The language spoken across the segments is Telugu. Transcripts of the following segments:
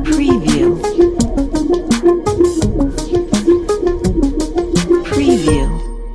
Preview. Preview.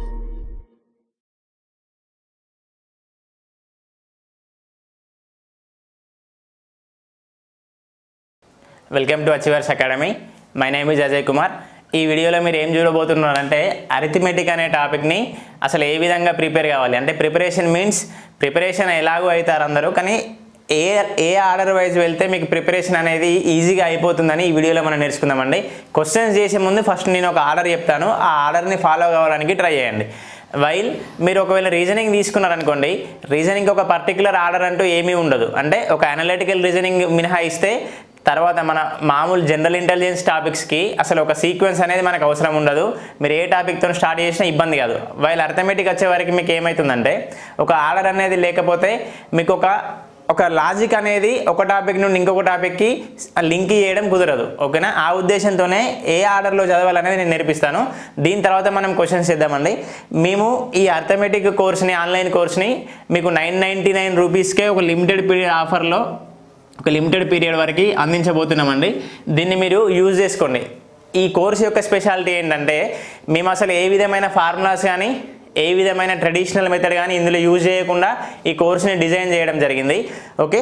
Welcome to Achievers Academy my name is Ajay Kumar ఈ వీడియోలో మీరు ఏం చూడబోతున్నారంటే అరిథమెటిక్ అనే టాపిక్ని అసలు ఏ విధంగా ప్రిపేర్ కావాలి అంటే ప్రిపరేషన్ మీన్స్ ప్రిపరేషన్ ఎలాగో అవుతారు అందరూ కానీ ఏ ఏ ఆర్డర్ వైజ్ వెళ్తే మీకు ప్రిపరేషన్ అనేది ఈజీగా అయిపోతుందని ఈ వీడియోలో మనం నేర్చుకుందామండి క్వశ్చన్స్ చేసే ముందు ఫస్ట్ నేను ఒక ఆర్డర్ చెప్తాను ఆ ఆర్డర్ని ఫాలో కావడానికి ట్రై చేయండి వైల్ మీరు ఒకవేళ రీజనింగ్ తీసుకున్నారనుకోండి రీజనింగ్ ఒక పర్టికులర్ ఆర్డర్ అంటూ ఏమీ ఉండదు అంటే ఒక అనలిటికల్ రీజనింగ్ మినహాయిస్తే తర్వాత మన మామూలు జనరల్ ఇంటెలిజెన్స్ టాపిక్స్కి అసలు ఒక సీక్వెన్స్ అనేది మనకు అవసరం ఉండదు మీరు ఏ టాపిక్తో స్టార్ట్ చేసినా ఇబ్బంది కాదు వైల్ అర్థమెటిక్ వచ్చే వరకు మీకు ఏమవుతుందంటే ఒక ఆర్డర్ అనేది లేకపోతే మీకు ఒక ఒక లాజిక్ అనేది ఒక టాపిక్ నుండి ఇంకొక టాపిక్కి లింక్ చేయడం కుదరదు ఓకేనా ఆ ఉద్దేశంతోనే ఏ ఆర్డర్లో చదవాలనేది నేను నేర్పిస్తాను దీని తర్వాత మనం క్వశ్చన్స్ చేద్దామండి మేము ఈ అర్థమెటిక్ కోర్స్ని ఆన్లైన్ కోర్స్ని మీకు నైన్ నైంటీ నైన్ రూపీస్కే ఒక లిమిటెడ్ పీరియడ్ ఆఫర్లో ఒక లిమిటెడ్ పీరియడ్ వరకు అందించబోతున్నామండి దీన్ని మీరు యూజ్ చేసుకోండి ఈ కోర్స్ యొక్క స్పెషాలిటీ ఏంటంటే మేము అసలు ఏ విధమైన ఫార్ములాస్ కానీ ఏ విధమైన ట్రెడిషనల్ మెథడ్ కానీ ఇందులో యూజ్ చేయకుండా ఈ కోర్స్ని డిజైన్ చేయడం జరిగింది ఓకే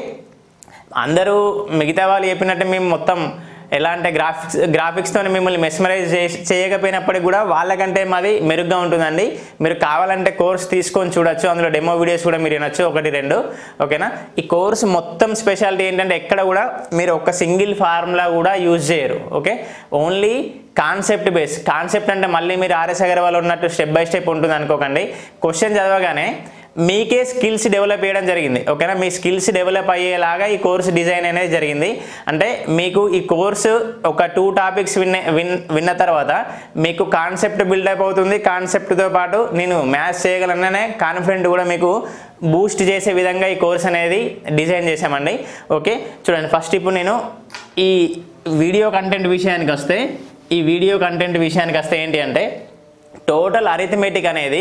అందరూ మిగతా వాళ్ళు చెప్పినట్టు మేము మొత్తం ఎలా అంటే గ్రాఫిక్స్ గ్రాఫిక్స్తో మిమ్మల్ని మెస్మరైజ్ చేయకపోయినప్పటికీ కూడా వాళ్ళకంటే మాది మెరుగ్గా ఉంటుందండి మీరు కావాలంటే కోర్స్ తీసుకొని చూడొచ్చు అందులో డెమో వీడియోస్ కూడా మీరు వినొచ్చు ఒకటి రెండు ఓకేనా ఈ కోర్స్ మొత్తం స్పెషాలిటీ ఏంటంటే ఎక్కడ కూడా మీరు ఒక సింగిల్ ఫార్ములా కూడా యూజ్ చేయరు okay only concept base concept అంటే మళ్ళీ మీరు ఆర్ఎస్ అగర్వాల్ ఉన్నట్టు స్టెప్ బై స్టెప్ ఉంటుంది అనుకోకండి క్వశ్చన్ చదవగానే మీకే స్కిల్స్ డెవలప్ చేయడం జరిగింది ఓకేనా మీ స్కిల్స్ డెవలప్ అయ్యేలాగా ఈ కోర్స్ డిజైన్ అనేది జరిగింది అంటే మీకు ఈ కోర్సు ఒక టూ టాపిక్స్ విన్న విన్ విన్న తర్వాత మీకు కాన్సెప్ట్ బిల్డప్ అవుతుంది కాన్సెప్ట్తో పాటు నేను మ్యాథ్స్ చేయగలననే కాన్ఫిడెంట్ కూడా మీకు బూస్ట్ చేసే విధంగా ఈ కోర్స్ అనేది డిజైన్ చేశామండి ఓకే చూడండి ఫస్ట్ ఇప్పుడు నేను ఈ వీడియో కంటెంట్ విషయానికి వస్తే ఈ వీడియో కంటెంట్ విషయానికి వస్తే ఏంటి అంటే టోటల్ అరిథమెటిక్ అనేది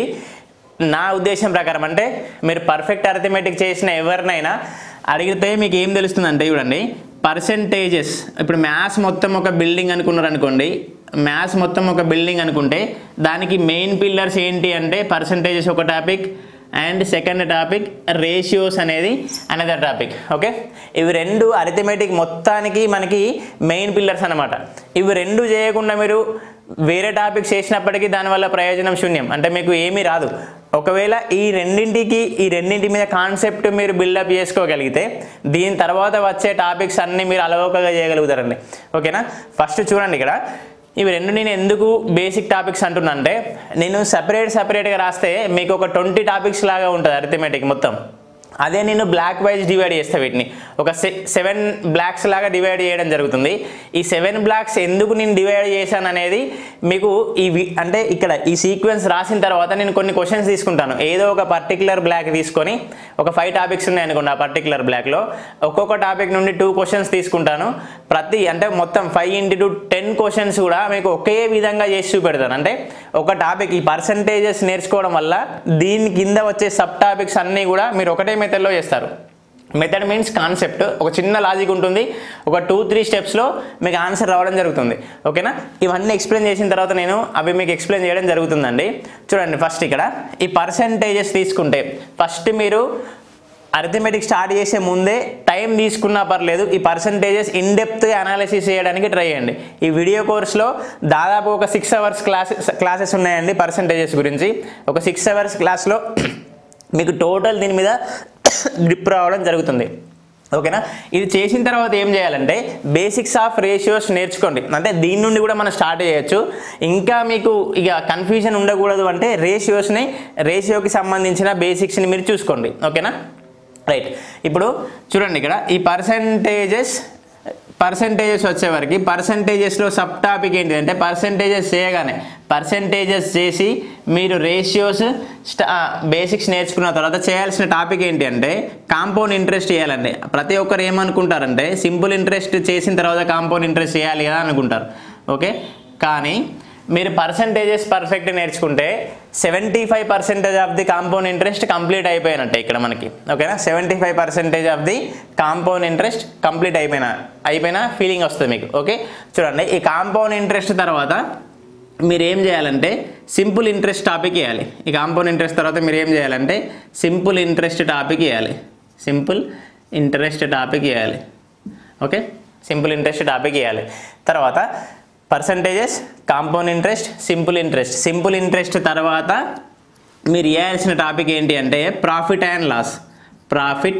నా ఉద్దేశం ప్రకారం అంటే మీరు పర్ఫెక్ట్ అరిథమెటిక్ చేసిన ఎవరినైనా అడిగితే మీకు ఏం తెలుస్తుందంటే చూడండి పర్సెంటేజెస్ ఇప్పుడు మ్యాథ్స్ మొత్తం ఒక బిల్డింగ్ అనుకున్నారు అనుకోండి మ్యాథ్స్ మొత్తం ఒక బిల్డింగ్ అనుకుంటే దానికి మెయిన్ పిల్లర్స్ ఏంటి అంటే పర్సెంటేజెస్ ఒక topic and second topic ratios అనేది అనదర్ టాపిక్ ఓకే ఇవి రెండు అరిథమెటిక్ మొత్తానికి మనకి మెయిన్ పిల్లర్స్ అనమాట ఇవి రెండు చేయకుండా మీరు వేరే టాపిక్స్ చేసినప్పటికీ దానివల్ల ప్రయోజనం శూన్యం అంటే మీకు ఏమీ రాదు ఒకవేళ ఈ రెండింటికి ఈ రెండింటి మీద కాన్సెప్ట్ మీరు బిల్డప్ చేసుకోగలిగితే దీని తర్వాత వచ్చే టాపిక్స్ అన్నీ మీరు అలవోకగా చేయగలుగుతారండి ఓకేనా ఫస్ట్ చూడండి ఇక్కడ ఇవి రెండు నేను ఎందుకు బేసిక్ టాపిక్స్ అంటున్నా అంటే నేను సపరేట్ సపరేట్గా రాస్తే మీకు ఒక ట్వంటీ టాపిక్స్ లాగా ఉంటుంది అరిథమెటిక్ మొత్తం అదే నేను బ్లాక్ వైజ్ డివైడ్ చేస్తా వీటిని ఒక సెవెన్ బ్లాక్స్ లాగా డివైడ్ చేయడం జరుగుతుంది ఈ సెవెన్ బ్లాక్స్ ఎందుకు నేను డివైడ్ చేశాను అనేది మీకు ఈ వి- అంటే ఇక్కడ ఈ సీక్వెన్స్ రాసిన తర్వాత నేను కొన్ని క్వశ్చన్స్ తీసుకుంటాను ఏదో ఒక పర్టికులర్ బ్లాక్ తీసుకొని ఒక ఫైవ్ టాపిక్స్ ఉన్నాయి అనుకోండి ఆ పర్టికులర్ బ్లాక్లో ఒక్కొక్క టాపిక్ నుండి టూ క్వశ్చన్స్ తీసుకుంటాను ప్రతి అంటే మొత్తం ఫైవ్ ఇంటి టు టెన్ క్వశ్చన్స్ కూడా మీకు ఒకే విధంగా చేసి చూపెడతాను అంటే ఒక టాపిక్ ఈ పర్సంటేజెస్ నేర్చుకోవడం వల్ల దీని కింద వచ్చే సబ్ టాపిక్స్ అన్నీ కూడా మీరు ఒకటే మెథడ్లో చేస్తారు మెథడ్ మీన్స్ కాన్సెప్ట్ ఒక చిన్న లాజిక్ ఉంటుంది ఒక టూ త్రీ స్టెప్స్లో మీకు ఆన్సర్ రావడం జరుగుతుంది ఓకేనా ఇవన్నీ ఎక్స్ప్లెయిన్ చేసిన తర్వాత నేను అవి మీకు ఎక్స్ప్లెయిన్ చేయడం జరుగుతుందండి చూడండి ఫస్ట్ ఇక్కడ ఈ పర్సంటేజెస్ తీసుకుంటే ఫస్ట్ మీరు అరిథమెటిక్ స్టార్ట్ చేసే ముందే టైం తీసుకున్నా పర్లేదు ఈ పర్సంటేజెస్ ఇన్ డెప్త్ అనాలిసిస్ చేయడానికి ట్రై చేయండి ఈ వీడియో కోర్స్లో దాదాపు ఒక సిక్స్ అవర్స్ క్లాసెస్ క్లాసెస్ ఉన్నాయండి పర్సంటేజెస్ గురించి ఒక సిక్స్ అవర్స్ క్లాస్లో మీకు టోటల్ దీని మీద గ్రిప్ రావడం జరుగుతుంది ఓకేనా ఇది చేసిన తర్వాత ఏం చేయాలంటే బేసిక్స్ ఆఫ్ రేషియోస్ నేర్చుకోండి అంటే దీని నుండి కూడా మనం స్టార్ట్ చేయొచ్చు ఇంకా మీకు ఇక కన్ఫ్యూజన్ ఉండకూడదు అంటే రేషియోస్ని రేషియోకి సంబంధించిన బేసిక్స్ని మీరు చూసుకోండి ఓకేనా రైట్ ఇప్పుడు చూడండి ఇక్కడ ఈ పర్సంటేజెస్ పర్సంటేజెస్ వచ్చేవరకు పర్సంటేజెస్లో సబ్ టాపిక్ ఏంటి అంటే పర్సంటేజెస్ చేయగానే పర్సంటేజెస్ చేసి మీరు రేషియోస్ బేసిక్స్ నేర్చుకున్న తర్వాత చేయాల్సిన టాపిక్ ఏంటి అంటే కాంపౌండ్ ఇంట్రెస్ట్ చేయాలండి ప్రతి ఒక్కరు ఏమనుకుంటారంటే సింపుల్ ఇంట్రెస్ట్ చేసిన తర్వాత కాంపౌండ్ ఇంట్రెస్ట్ చేయాలి కదా అనుకుంటారు ఓకే కానీ మీరు పర్సంటేజెస్ పర్ఫెక్ట్ నేర్చుకుంటే seventy five percentage of the compound interest complete అయిపోయినట్టే ఇక్కడ మనకి ఓకేనా seventy five percentage of the compound interest complete అయిపోయిన అయిపోయిన ఫీలింగ్ వస్తుంది మీకు ఓకే చూడండి ఈ కాంపౌండ్ ఇంట్రెస్ట్ తర్వాత మీరు ఏం చేయాలంటే సింపుల్ ఇంట్రెస్ట్ టాపిక్ ఇవ్వాలి ఈ కాంపౌండ్ ఇంట్రెస్ట్ తర్వాత మీరు ఏం చేయాలంటే సింపుల్ ఇంట్రెస్ట్ టాపిక్ ఇవ్వాలి సింపుల్ ఇంట్రెస్ట్ టాపిక్ ఇవ్వాలి ఓకే సింపుల్ ఇంట్రెస్ట్ టాపిక్ ఇవ్వాలి తర్వాత percentages compound interest simple interest simple interest తర్వాత మీరు ఇవ్వాల్సిన టాపిక్ ఏంటి అంటే profit and loss profit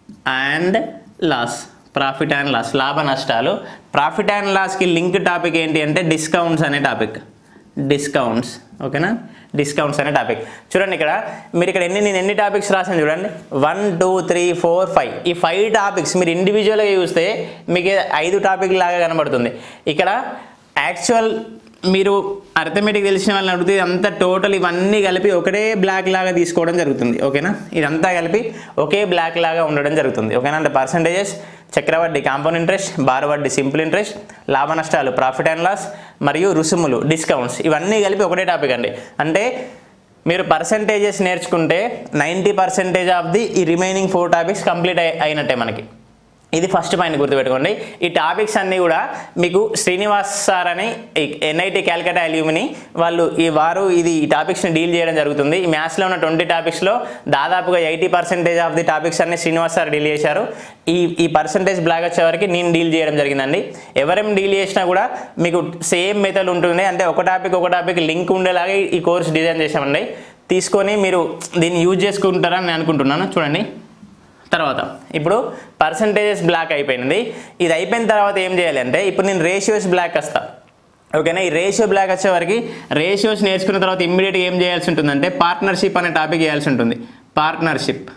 and loss profit and loss లాభ నష్టాలు ప్రాఫిట్ అండ్ లాస్కి లింక్ టాపిక్ ఏంటి అంటే డిస్కౌంట్స్ అనే టాపిక్ డిస్కౌంట్స్ ఓకేనా డిస్కౌంట్స్ అనే టాపిక్ చూడండి ఇక్కడ మీరు ఇక్కడ ఎన్ని నేను ఎన్ని టాపిక్స్ రాసాను చూడండి one two three four five ఈ ఫైవ్ టాపిక్స్ మీరు ఇండివిజువల్గా చూస్తే మీకు ఐదు టాపిక్ లాగా కనబడుతుంది ఇక్కడ యాక్చువల్ మీరు అర్థమెటిక్ తెలిసిన వాళ్ళని అడిగితే ఇదంతా టోటల్ ఇవన్నీ కలిపి ఒకటే బ్లాక్ లాగా తీసుకోవడం జరుగుతుంది ఓకేనా ఇదంతా కలిపి ఒకే బ్లాక్ లాగా ఉండడం జరుగుతుంది ఓకేనా అంటే పర్సంటేజెస్ చక్రవడ్డీ కాంపౌండ్ ఇంట్రెస్ట్ బారవడ్డీ సింపుల్ ఇంట్రెస్ట్ లాభ నష్టాలు ప్రాఫిట్ అండ్ లాస్ మరియు రుసుములు డిస్కౌంట్స్ ఇవన్నీ కలిపి ఒకటే టాపిక్ అండి అంటే మీరు పర్సంటేజెస్ నేర్చుకుంటే నైంటీ పర్సెంటేజ్ ఆఫ్ ది ఈ రిమైనింగ్ ఫోర్ టాపిక్స్ కంప్లీట్ అయి అయినట్టే మనకి ఇది ఫస్ట్ పాయింట్ గుర్తుపెట్టుకోండి ఈ టాపిక్స్ అన్నీ కూడా మీకు శ్రీనివాస్ సార్ అని ఎన్ఐటి క్యాల్కటా అల్యూమిని వాళ్ళు ఈ వారు ఇది ఈ టాపిక్స్ని డీల్ చేయడం జరుగుతుంది ఈ మ్యాథ్స్లో ఉన్న ట్వంటీ టాపిక్స్లో దాదాపుగా eighty percentage of the topics అన్ని శ్రీనివాస్ సార్ డీల్ చేశారు ఈ ఈ పర్సంటేజ్ బ్లాక్ వచ్చే వరకు నేను డీల్ చేయడం జరిగిందండి ఎవరేం డీల్ చేసినా కూడా మీకు సేమ్ మెథడ్ ఉంటుంది అంటే ఒక టాపిక్ ఒక టాపిక్ లింక్ ఉండేలాగా ఈ కోర్స్ డిజైన్ చేశామండి తీసుకొని మీరు దీన్ని యూజ్ చేసుకుంటారని నేను అనుకుంటున్నాను చూడండి తర్వాత ఇప్పుడు పర్సంటేజెస్ బ్లాక్ అయిపోయింది ఇది అయిపోయిన తర్వాత ఏం చేయాలి అంటే ఇప్పుడు నేను రేషియోస్ బ్లాక్ వస్తా ఓకేనా ఈ రేషియో బ్లాక్ వచ్చేవరకు రేషియోస్ నేర్చుకున్న తర్వాత ఇమ్మీడియట్గా ఏం చేయాల్సి ఉంటుందంటే పార్ట్నర్షిప్ అనే టాపిక్ చేయాల్సి ఉంటుంది పార్ట్నర్షిప్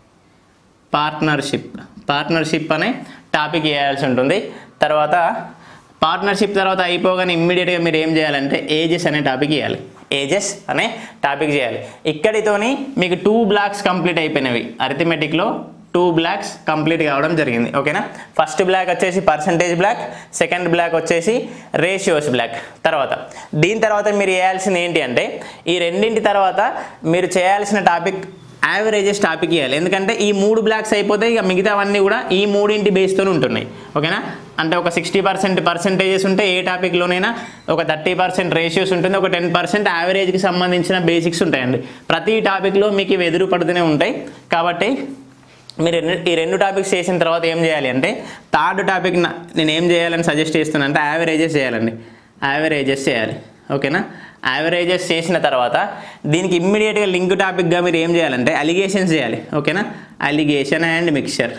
పార్ట్నర్షిప్ పార్ట్నర్షిప్ అనే టాపిక్ చేయాల్సి ఉంటుంది తర్వాత పార్ట్నర్షిప్ తర్వాత అయిపోగానే ఇమ్మీడియట్గా మీరు ఏం చేయాలంటే ఏజెస్ అనే టాపిక్ చేయాలి ఏజెస్ అనే టాపిక్ చేయాలి ఇక్కడితోని మీకు టూ బ్లాక్స్ కంప్లీట్ అయిపోయినవి అరిథమెటిక్లో టూ బ్లాక్స్ కంప్లీట్ కావడం జరిగింది ఓకేనా ఫస్ట్ బ్లాక్ వచ్చేసి పర్సంటేజ్ బ్లాక్ సెకండ్ బ్లాక్ వచ్చేసి రేషియోస్ బ్లాక్ తర్వాత దీని తర్వాత మీరు చేయాల్సింది ఏంటి అంటే ఈ రెండింటి తర్వాత మీరు చేయాల్సిన టాపిక్ యావరేజెస్ టాపిక్ ఇవ్వాలి ఎందుకంటే ఈ మూడు బ్లాక్స్ అయిపోతే ఇక మిగతావన్నీ కూడా ఈ మూడింటి బేస్తో ఉంటున్నాయి ఓకేనా అంటే ఒక సిక్స్టీ పర్సెంట్ పర్సెంటేజెస్ ఉంటే ఏ టాపిక్లోనైనా ఒక థర్టీ పర్సెంట్ రేషియోస్ ఉంటుంది ఒక టెన్ పర్సెంట్ యావరేజ్కి సంబంధించిన బేసిక్స్ ఉంటాయండి ప్రతి టాపిక్లో మీకు ఇవి ఎదురు పడుతూనే ఉంటాయి కాబట్టి మీరు రెండు- ఈ రెండు టాపిక్స్ చేసిన తర్వాత ఏం చేయాలి అంటే థర్డ్ టాపిక్ నా- నేను ఏం చేయాలని సజెస్ట్ చేస్తున్నా అంటే యావరేజెస్ చేయాలండి యావరేజెస్ చేయాలి ఓకేనా యావరేజెస్ చేసిన తర్వాత దీనికి ఇమ్మీడియట్గా లింక్ టాపిక్గా మీరు ఏం చేయాలంటే అలిగేషన్స్ చేయాలి ఓకేనా alligation and mixture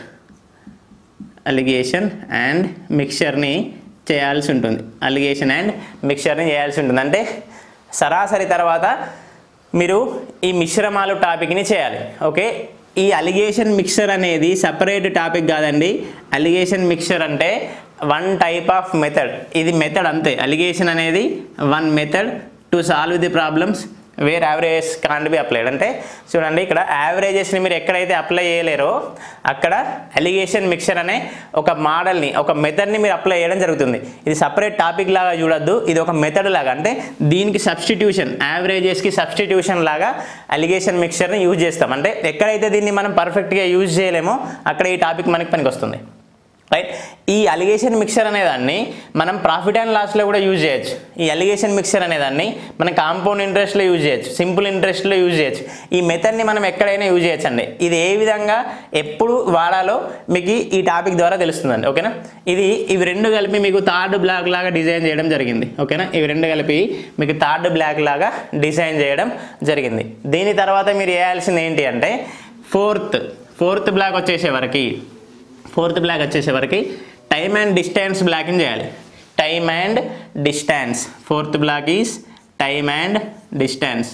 alligation and మిక్చర్ని చేయాల్సి ఉంటుంది అలిగేషన్ అండ్ మిక్చర్ని చేయాల్సి ఉంటుంది అంటే సరాసరి తర్వాత మీరు ఈ మిశ్రమాలు టాపిక్ని చేయాలి ఓకే ఈ అలిగేషన్ మిక్చర్ అనేది సపరేట్ టాపిక్ కాదండి అలిగేషన్ మిక్చర్ అంటే వన్ టైప్ ఆఫ్ మెథడ్ ఇది మెథడ్ అంతే అలిగేషన్ అనేది one method to solve the problems where averages can't be applied అంటే చూడండి ఇక్కడ యావరేజెస్ని మీరు ఎక్కడైతే అప్లై చేయలేరో అక్కడ అలిగేషన్ మిక్చర్ అనే ఒక మోడల్ని ఒక మెథడ్ని మీరు అప్లై చేయడం జరుగుతుంది ఇది సపరేట్ టాపిక్ లాగా చూడొద్దు ఇది ఒక మెథడ్ లాగా అంటే దీనికి సబ్స్టిట్యూషన్ యావరేజెస్కి సబ్స్టిట్యూషన్ లాగా అలిగేషన్ మిక్చర్ని యూజ్ చేస్తాం అంటే ఎక్కడైతే దీన్ని మనం పర్ఫెక్ట్గా యూజ్ చేయలేమో అక్కడ ఈ టాపిక్ మనకి పనికి వస్తుంది రైట్ ఈ అలిగేషన్ మిక్చర్ అనేదాన్ని మనం ప్రాఫిట్ అండ్ లాస్లో కూడా యూజ్ చేయొచ్చు ఈ అలిగేషన్ మిక్చర్ అనేదాన్ని మనం కాంపౌండ్ ఇంట్రెస్ట్లో యూజ్ చేయొచ్చు సింపుల్ ఇంట్రెస్ట్లో యూజ్ చేయొచ్చు ఈ మెథడ్ని మనం ఎక్కడైనా యూజ్ చేయొచ్చు అండి ఇది ఏ విధంగా ఎప్పుడు వాడాలో మీకు ఈ టాపిక్ ద్వారా తెలుస్తుందండి ఓకేనా ఇది ఇవి రెండు కలిపి మీకు థర్డ్ బ్లాక్ లాగా డిజైన్ చేయడం జరిగింది ఓకేనా ఇవి రెండు కలిపి మీకు థర్డ్ బ్లాక్ లాగా డిజైన్ చేయడం జరిగింది దీని తర్వాత మీరు చేయాల్సింది ఏంటి అంటే ఫోర్త్ ఫోర్త్ బ్లాక్ వచ్చేసే వరకు ఫోర్త్ బ్లాక్ వచ్చేసేవరకు టైమ్ అండ్ డిస్టెన్స్ బ్లాకింగ్ చేయాలి time and distance fourth block is time and distance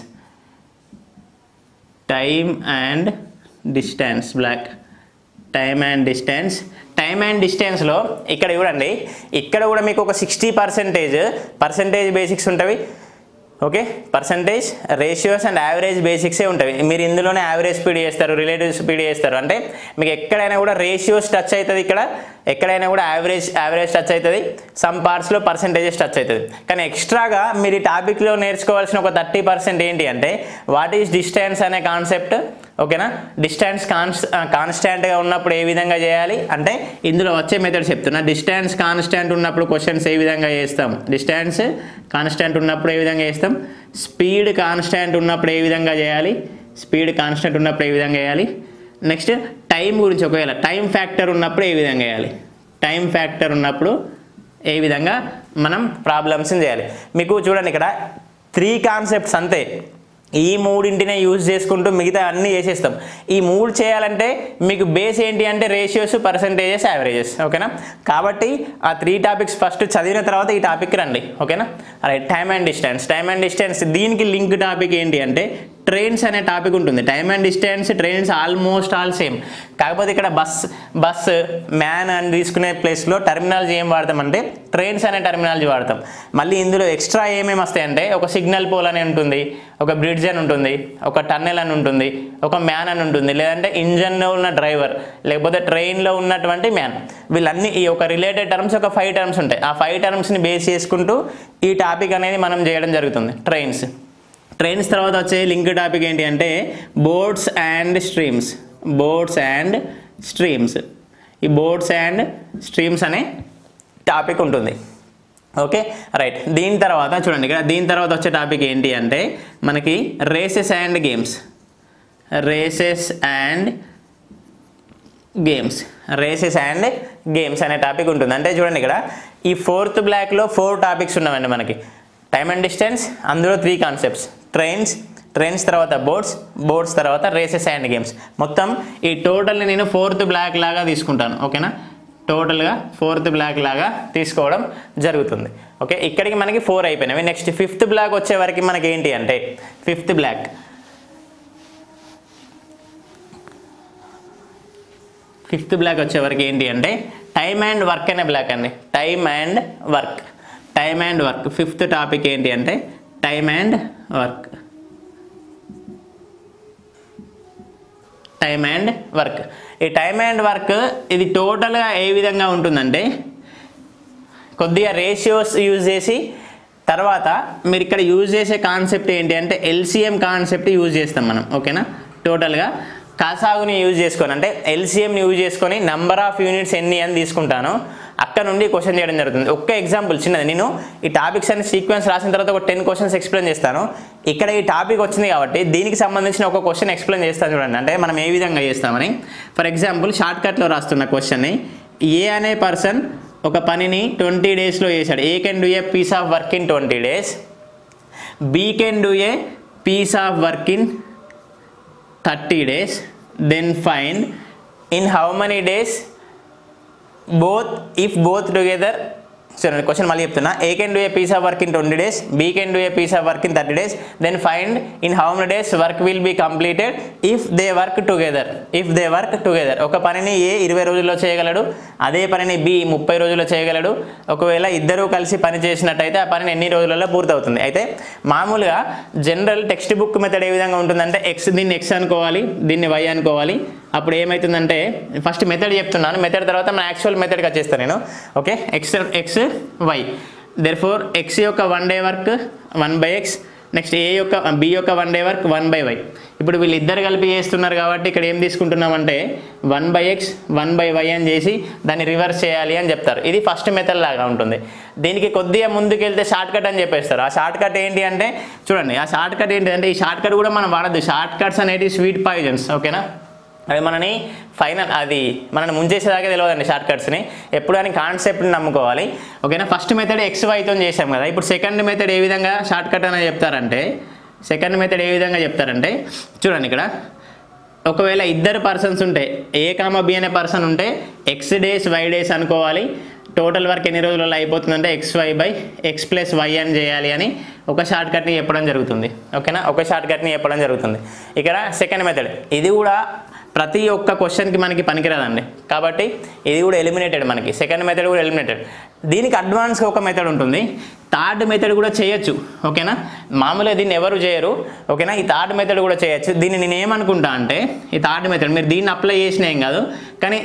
time and distance block time and distance time and డిస్టెన్స్లో ఇక్కడ చూడండి ఇక్కడ కూడా మీకు ఒక సిక్స్టీ పర్సెంటేజ్ పర్సెంటేజ్ బేసిక్స్ ఉంటవి okay percentage ratios and average బేసిక్సే ఉంటాయి మీరు ఇందులోనే యావరేజ్ స్పీడ్ చేస్తారు రిలేటివ్ స్పీడ్ చేస్తారు అంటే మీకు ఎక్కడైనా కూడా రేషియోస్ టచ్ అవుతుంది ఇక్కడ ఎక్కడైనా కూడా యావరేజ్ యావరేజ్ టచ్ అవుతుంది సమ్ పార్ట్స్లో పర్సంటేజెస్ టచ్ అవుతుంది కానీ ఎక్స్ట్రాగా మీరు ఈ టాపిక్లో నేర్చుకోవాల్సిన ఒక థర్టీ పర్సెంట్ ఏంటి అంటే వాట్ ఈస్ డిస్టెన్స్ అనే కాన్సెప్ట్ ఓకేనా డిస్టెన్స్ కాన్స్ కాన్స్టాంట్గా ఉన్నప్పుడు ఏ విధంగా చేయాలి అంటే ఇందులో వచ్చే మెథడ్ చెప్తున్నా డిస్టెన్స్ కాన్స్టాంట్ ఉన్నప్పుడు క్వశ్చన్స్ ఏ విధంగా చేస్తాం డిస్టెన్స్ కాన్స్టాంట్ ఉన్నప్పుడు ఏ విధంగా చేస్తాం స్పీడ్ కాన్స్టాంట్ ఉన్నప్పుడు ఏ విధంగా చేయాలి స్పీడ్ కాన్స్టాంట్ ఉన్నప్పుడు ఏ విధంగా చేయాలి నెక్స్ట్ టైం గురించి ఒకవేళ టైం ఫ్యాక్టర్ ఉన్నప్పుడు ఏ విధంగా చేయాలి టైం ఫ్యాక్టర్ ఉన్నప్పుడు ఏ విధంగా మనం ప్రాబ్లమ్స్ని చేయాలి మీకు చూడండి ఇక్కడ త్రీ కాన్సెప్ట్స్ అంతే ఈ మూడింటినే యూజ్ చేసుకుంటూ మిగతా అన్నీ చేసేస్తాం ఈ మూడు చేయాలంటే మీకు బేస్ ఏంటి అంటే రేషియోస్ పర్సంటేజెస్ యావరేజెస్ ఓకేనా కాబట్టి ఆ త్రీ టాపిక్స్ ఫస్ట్ చదివిన తర్వాత ఈ టాపిక్ రండి ఓకేనా right time and distance time and distance దీనికి లింక్ టాపిక్ ఏంటి అంటే ట్రైన్స్ అనే టాపిక్ ఉంటుంది time and distance trains almost all same కాకపోతే ఇక్కడ బస్ బస్ మ్యాన్ అని తీసుకునే ప్లేస్లో టర్మినాలజీ ఏం వాడతామంటే ట్రైన్స్ అనే టర్మినాలజీ వాడతాం మళ్ళీ ఇందులో ఎక్స్ట్రా ఏమేమి వస్తాయంటే ఒక సిగ్నల్ పోల్ అని ఉంటుంది ఒక బ్రిడ్జ్ అని ఉంటుంది ఒక టన్నెల్ అని ఉంటుంది ఒక మ్యాన్ అని ఉంటుంది లేదంటే ఇంజన్లో ఉన్న డ్రైవర్ లేకపోతే ట్రైన్లో ఉన్నటువంటి మ్యాన్ వీళ్ళన్నీ ఈ ఒక రిలేటెడ్ టర్మ్స్ ఒక ఫైవ్ టర్మ్స్ ఉంటాయి ఆ ఫైవ్ టర్మ్స్ని బేస్ చేసుకుంటూ ఈ టాపిక్ అనేది మనం చేయడం జరుగుతుంది ట్రైన్స్ ట్రైన్స్ తర్వాత వచ్చే లింక్ టాపిక్ ఏంటి అంటే boats and streams boats and streams ఈ బోట్స్ అండ్ స్ట్రీమ్స్ అనే టాపిక్ ఉంటుంది ఓకే రైట్ దీని తర్వాత చూడండి ఇక్కడ దీని తర్వాత వచ్చే టాపిక్ ఏంటి అంటే మనకి races and games races and games races and games అనే టాపిక్ ఉంటుంది అంటే చూడండి ఇక్కడ ఈ ఫోర్త్ బ్లాక్లో ఫోర్ టాపిక్స్ ఉన్నామండి మనకి టైమ్ అండ్ డిస్టెన్స్ అందులో త్రీ కాన్సెప్ట్స్ ట్రైన్స్ ట్రైన్స్ తర్వాత బోట్స్ బోట్స్ తర్వాత రేసెస్ అండ్ గేమ్స్ మొత్తం ఈ టోటల్ని నేను ఫోర్త్ బ్లాక్ లాగా తీసుకుంటాను ఓకేనా టోటల్గా ఫోర్త్ బ్లాక్ లాగా తీసుకోవడం జరుగుతుంది ఓకే ఇక్కడికి మనకి ఫోర్ అయిపోయినవి నెక్స్ట్ ఫిఫ్త్ బ్లాక్ వచ్చే వరకు మనకి ఏంటి అంటే ఫిఫ్త్ బ్లాక్ ఫిఫ్త్ బ్లాక్ వచ్చేవరకు ఏంటి అంటే టైమ్ అండ్ వర్క్ అనే బ్లాక్ అండి time and work time and work fifth topic ఏంటి అంటే time and work time and work ఈ టైమ్ అండ్ వర్క్ ఇది టోటల్గా ఏ విధంగా ఉంటుందంటే కొద్దిగా రేషియోస్ యూజ్ చేసి తర్వాత మీరు ఇక్కడ యూజ్ చేసే కాన్సెప్ట్ ఏంటి అంటే ఎల్సిఎం కాన్సెప్ట్ యూజ్ చేస్తాం మనం ఓకేనా టోటల్గా కాసాగుని యూజ్ చేసుకొని అంటే ఎల్సిఎంని యూజ్ చేసుకొని నంబర్ ఆఫ్ యూనిట్స్ ఎన్ని అని తీసుకుంటాను అక్కడ నుండి క్వశ్చన్ చేయడం జరుగుతుంది ఒక్క ఎగ్జాంపుల్ చిన్నది నేను ఈ టాపిక్స్ అన్ని సీక్వెన్స్ రాసిన తర్వాత ఒక టెన్ క్వశ్చన్స్ ఎక్స్ప్లెయిన్ చేస్తాను ఇక్కడ ఈ టాపిక్ వచ్చింది కాబట్టి దీనికి సంబంధించిన ఒక క్వశ్చన్ ఎక్స్ప్లెయిన్ చేస్తాను చూడండి అంటే మనం ఏ విధంగా చేస్తామని ఫర్ ఎగ్జాంపుల్ షార్ట్ కట్లో రాస్తున్న క్వశ్చన్ని ఏ అనే పర్సన్ ఒక పనిని ట్వంటీ డేస్లో చేశాడు A can do a piece of work in twenty days B can do a piece of work in thirty days then find in how many days both if both together సరే క్వశ్చన్ మళ్ళీ చెప్తున్నా A can do a piece of work in twenty days B can do a piece of work in thirty days then find in how many days work will be completed if they work together if they work together ఒక పనిని ఏ ఇరవై రోజుల్లో చేయగలడు అదే పనిని బి ముప్పై రోజుల్లో చేయగలడు ఒకవేళ ఇద్దరూ కలిసి పని చేసినట్టయితే ఆ పనిని ఎన్ని రోజులలో పూర్తవుతుంది అయితే మామూలుగా జనరల్ టెక్స్ట్ బుక్ మెథడ్ ఏ విధంగా ఉంటుందంటే ఎక్స్ దీన్ని ఎక్స్ అనుకోవాలి దీన్ని వై అనుకోవాలి అప్పుడు ఏమవుతుందంటే ఫస్ట్ మెథడ్ చెప్తున్నాను మెథడ్ తర్వాత మన యాక్చువల్ మెథడ్కి వచ్చేస్తాను నేను okay X X Y therefore X యొక్క one day work one by X next A యొక్క బి యొక్క one day work one by Y ఇప్పుడు వీళ్ళిద్దరు కలిపి చేస్తున్నారు కాబట్టి ఇక్కడ ఏం తీసుకుంటున్నామంటే one by X one by Y అని చేసి దాన్ని రివర్స్ చేయాలి అని చెప్తారు ఇది ఫస్ట్ మెథడ్ లాగా ఉంటుంది దీనికి కొద్దిగా ముందుకు వెళ్తే షార్ట్ కట్ అని చెప్పేస్తారు ఆ షార్ట్ కట్ ఏంటి అంటే చూడండి ఆ షార్ట్ కట్ ఏంటి అంటే ఈ షార్ట్ కట్ కూడా మనం వాడద్దు షార్ట్ కట్స్ అనేవి స్వీట్ పాయిజన్స్ ఓకేనా అవి మనని ఫైనల్ అది మనని ముంచేసేదాకా తెలియదండి షార్ట్ కట్స్ని ఎప్పుడు అని కాన్సెప్ట్ని నమ్ముకోవాలి ఓకేనా ఫస్ట్ మెథడ్ ఎక్స్ వైతో చేసాం కదా ఇప్పుడు సెకండ్ మెథడ్ ఏ విధంగా షార్ట్ కట్ అనేది చెప్తారంటే సెకండ్ మెథడ్ ఏ విధంగా చెప్తారంటే చూడండి ఇక్కడ ఒకవేళ ఇద్దరు పర్సన్స్ ఉంటే ఏ కామ బి అనే పర్సన్ ఉంటే ఎక్స్ డేస్ వై డేస్ అనుకోవాలి టోటల్ వర్క్ ఎన్ని రోజులలో అయిపోతుందంటే X Y by X plus Y అని చేయాలి అని ఒక షార్ట్ కట్ని చెప్పడం జరుగుతుంది ఓకేనా ఒక షార్ట్ కట్ని చెప్పడం జరుగుతుంది ఇక్కడ సెకండ్ మెథడ్ ఇది కూడా ప్రతి ఒక్క క్వశ్చన్కి మనకి పనికిరాదండి కాబట్టి ఇది కూడా ఎలిమినేటెడ్ మనకి సెకండ్ మెథడ్ కూడా ఎలిమినేటెడ్ దీనికి అడ్వాన్స్గా ఒక మెథడ్ ఉంటుంది థర్డ్ మెథడ్ కూడా చేయొచ్చు ఓకేనా మామూలుగా దీన్ని ఎవరు చేయరు ఓకేనా ఈ థర్డ్ మెథడ్ కూడా చేయొచ్చు దీన్ని నేను ఏమనుకుంటా అంటే ఈ థర్డ్ మెథడ్ మీరు దీన్ని అప్లై చేసిన ఏం కాదు కానీ